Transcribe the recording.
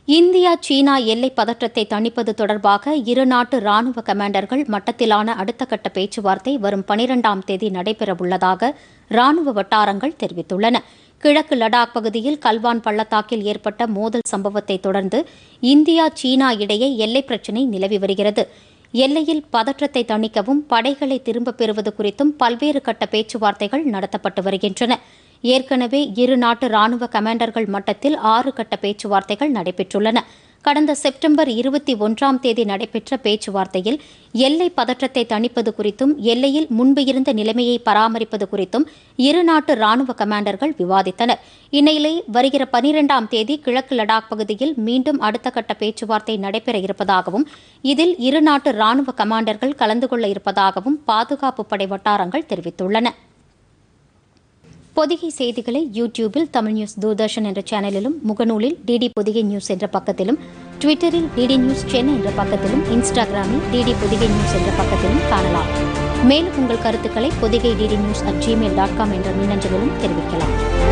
India சீனா எல்லை பதற்றத்தை தணிப்பது தொடர்பாக இரு நாட்டு ராணுவ கமாண்டர்கள் மட்டத்திலான அடுத்த கட்ட பேச்சுவார்த்தை வரும் பனிரெண்டாம் தேதி நடைபெறவுள்ளதாக ராணுவ வட்டாரங்கள் தெரிவித்துள்ளன கிழக்கு லடாக் பகுதியில் கல்வான் பள்ளத்தாக்கில் ஏற்பட்ட மோதல் சம்பவத்தை தொடர்ந்து இந்தியா சீனா இடையே எல்லைப் பிரச்சினை நிலவி வருகிறது எல்லையில் பதற்றத்தை தணிக்கவும் படைகளை திரும்பப் பெறுவது குறித்தும் பல்வேறு கட்ட பேச்சுவார்த்தைகள் நடத்தப்பட்டு வருகின்றன ஏற்கனவே இரு நாட்டு ராணுவ கமாண்டர்கள் மட்டத்தில் ஆறு கட்ட பேச்சுவார்த்தைகள் நடைபெற்றுள்ளன கடந்த செப்டம்பர் இருபத்தி ஒன்றாம் தேதி நடைபெற்ற பேச்சுவார்த்தையில் எல்லை பதற்றத்தை தணிப்பது குறித்தும் எல்லையில் முன்பு இருந்த நிலைமையை பராமரிப்பது குறித்தும் இரு நாட்டு ராணுவ கமாண்டர்கள் விவாதித்தனர் இந்நிலையிலே வருகிற பனிரெண்டாம் தேதி கிழக்கு லடாக் பகுதியில் மீண்டும் அடுத்த கட்ட பேச்சுவார்த்தை நடைபெற இருப்பதாகவும் இதில் இரு நாட்டு ராணுவ கமாண்டர்கள் கலந்து கொள்ள இருப்பதாகவும் பாதுகாப்பு படை வட்டாரங்கள் தெரிவித்துள்ளன பொதிகை செய்திகளை யூடியூபில் தமிழ் நியூஸ் தூர்தர்ஷன் என்ற சேனலிலும் முகநூலில் டிடி பொதிகை நியூஸ் என்ற பக்கத்திலும் ட்விட்டரில் டிடி நியூஸ் சென்னை என்ற பக்கத்திலும் இன்ஸ்டாகிராமில் டிடி பொதிகை நியூஸ் என்ற பக்கத்திலும் காணலாம் மேலும் உங்கள் கருத்துக்களை Podhigai DD news at Gmail dot com என்ற மின்னஞ்சலிலும் தெரிவிக்கலாம்